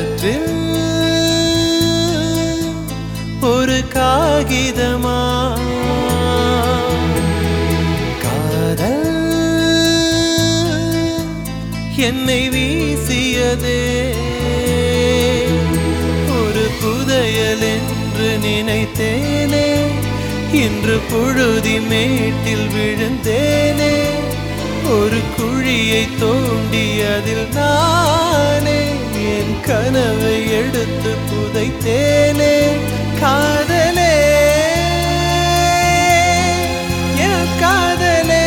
காற்றில் ஒரு காகிதமா காதல் என்னை வீசியதே ஒரு புதையல் என்று நினைத்தேனே இன்று புழுதி மேட்டில் விழுந்தேனே ஒரு குழியை தோண்டி அதில் நானே என் கனவை எடுத்து புதைத்தேனே காதலே என் காதலே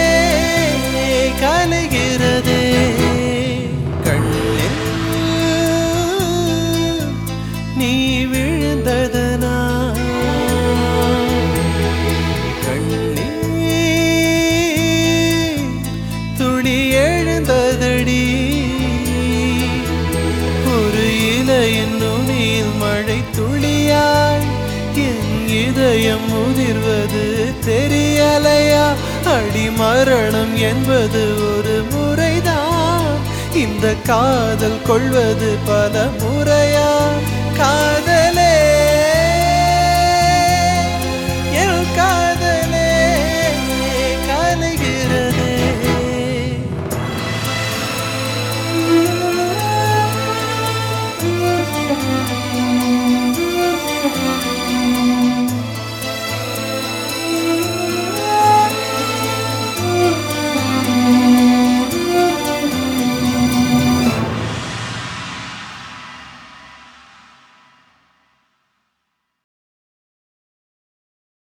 கலைகிறதே கண்ணில் நீ விழுந்ததனா கண்ணீர் துளி எழுந்ததடி ஒரு இலையின் நுனியில் மழை துளியாய் என் இதயம் முதிர்வது தெரியலையா அடி மரணம் என்பது ஒரு முறைதான் இந்த காதல் கொள்வது பல முறை